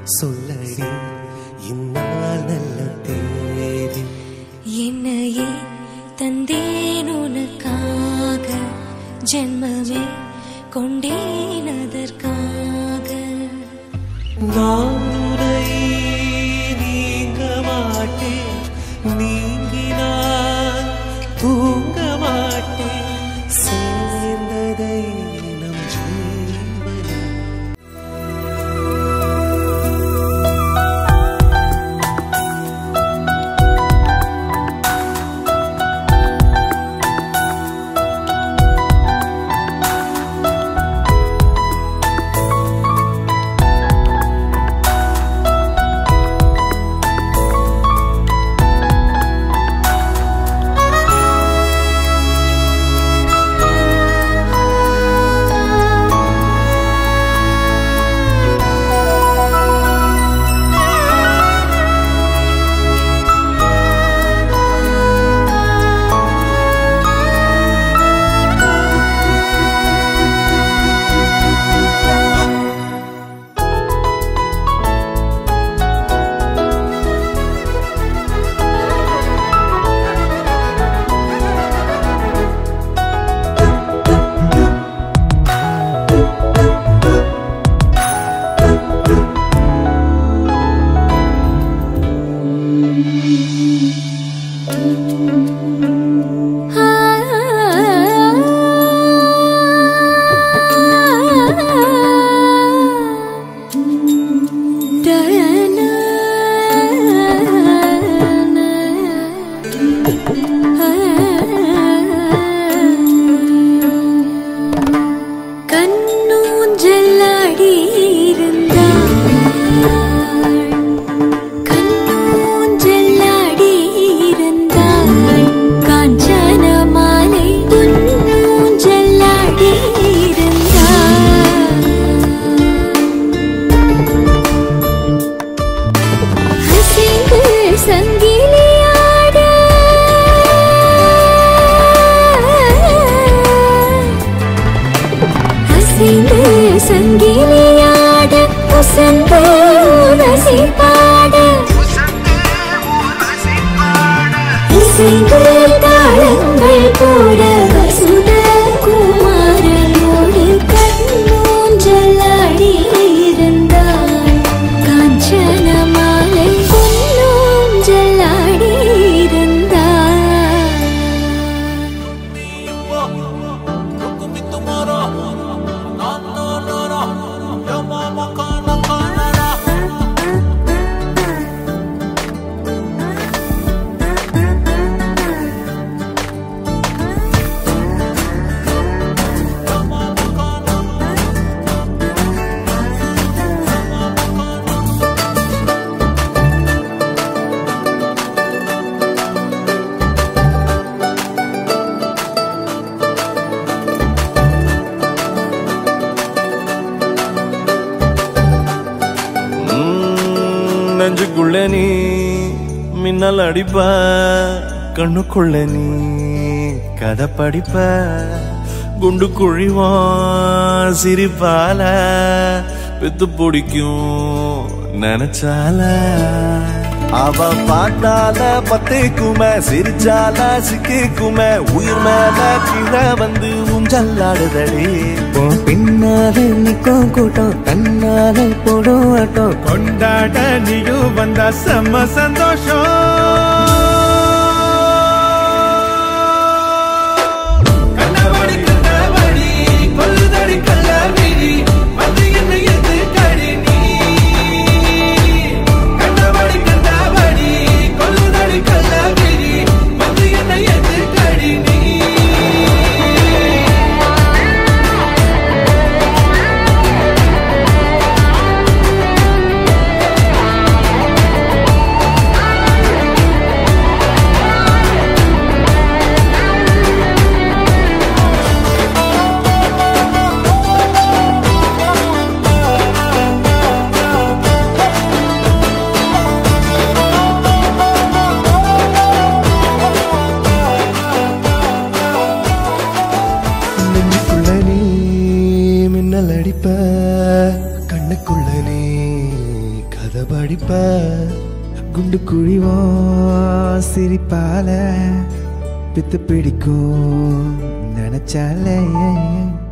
சொல்லடி இந்நாள் நல்ல தேதி என்னையே தந்தேன் உனக்காக ஜென்மமே கொண்டேன் அதற்காக நாளை நீங்க மாட்டேன் நீங்கினால் தூங்க மாட்டேன் சேர்ந்ததை நம் ஜீவனம் கண்ணூஞ்சலாடி இருந்தாள் கண்ணூஞ்சலாடி இருந்தாள் காஞ்சன மாலை பொன்னூஞ்சலாடி இருந்தாள் அசைந்து சங்கிலியாட அசைந்து சங்கிலியாட உசந்து உரசி பாட இசைந்து தாளங்கள் போட வசுத குமாரனோடு கண்ணூஞ்சலாடி இருந்தாள் காஞ்சன மாலை பொன்னூஞ்சலாடி இருந்தாள் ம், நெஞ்சுக்குள்ள நீ மின்னல் அடிப்ப கண்ணுக்குள்ள நீ கதை படிப்ப குண்டு குழிவான் சிரிப்பால பெத்து பிடிக்கும் நினைச்சால அவ பாட்டால பத்தேக்குமே சிரிச்சால சிக்கிக்குமே உயிர் மேல கீழே வந்து ஊஞ்சல்லாடுதடி உன் பின்னாலே நிக்கும் கூட்டம் தன்னாலே போடும் ஆட்டம் கொண்டாட நீயும் வந்தா செம்ம சந்தோஷம் கண்ணபடி கண்ணபடி கொல்லுதடி கள்ளவிழி வந்து என்ன எது கடி நீ கண்ணபடி கண்ணபடி கொல்லுதடி கள்ளவிழி வந்து என்ன எது கடி நீ ஆ படிப்ப குண்டு குழிவோம் சிரிப்பால பித்து பிடிக்கும் நினைச்சாலே